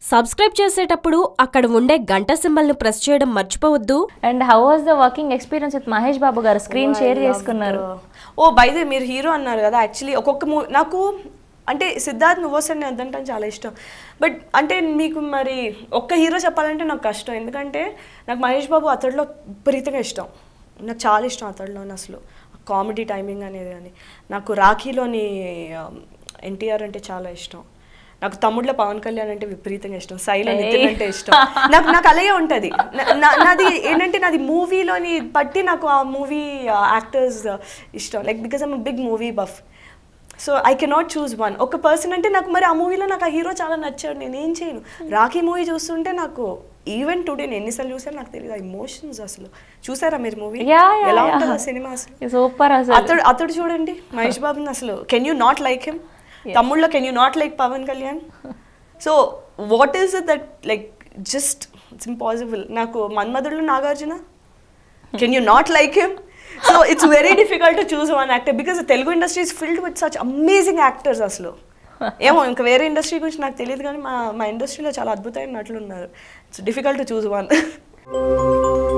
Subscribe చేసేటప్పుడు అక్కడ ఉండే గంట సింబల్ను ప్రెస్ చేయడం మర్చిపోవద్దు and how was the working experience with Mahesh Babu garu screen share చేసుకున్నారు ఓ బైదే మీరు హీరో అన్నారు కదా యాక్చువల్లీ ఒక్కొక్క మూవీ నాకు అంటే సిద్ధార్థ్ నువ్వు వస్తే అదంటే చాలా ఇష్టం బట్ అంటే మీకు మరి ఒక్క హీరో చెప్పాలంటే నాకు కష్టం ఎందుకంటే నాకు మహేష్ బాబు అతడిలో విపరీతంగా ఇష్టం నాకు చాలా ఇష్టం అతడిలోని అసలు కామెడీ టైమింగ్ అనేది కానీ నాకు రాఖీలోని ఎన్టీఆర్ అంటే చాలా ఇష్టం నాకు తమ్ముడులో పవన్ కళ్యాణ్ అంటే విపరీతంగా ఇష్టం సైలో నితిన్ అంటే ఇష్టం నాకు నాకు అలాగే ఉంటుంది నాది ఏంటంటే నాది మూవీలోని బట్టి నాకు ఆ మూవీ యాక్టర్స్ ఇష్టం like because I'm big movie buff so I cannot choose one ఒక పర్సన్ అంటే నాకు మరి ఆ మూవీలో నాకు ఆ హీరో చాలా నచ్చాడు నేను ఏం చేయను రాఖీ మూవీ చూస్తుంటే నాకు ఈవెన్ టుడే నేను ఎన్నిసార్లు చూసాను నాకు తెలియదు ఆ ఇమోషన్స్ అసలు చూసారా మీరు మూవీ Yeah, yeah, ఎలా yeah. ఉంటుంది ఆ సినిమా అసలు సూపర్ అసలు అతడు అతడు చూడండి మహేష్ బాబుని అసలు can you not like him తమ్ముళ్ళలో can you not like Pawan Kalyan so what is it that like just it's impossible నాకు మన్మధుడులో Nagarjuna can you not like him so it's very difficult to choose one actor because Telugu industry is filled with such amazing actors అసలు ఏమో ఇంకా వేరే industry గురించి నాకు తెలియదు కానీ మా మా ఇండస్ట్రీలో చాలా అద్భుతమైన నటులు ఉన్నారు it's difficult to choose one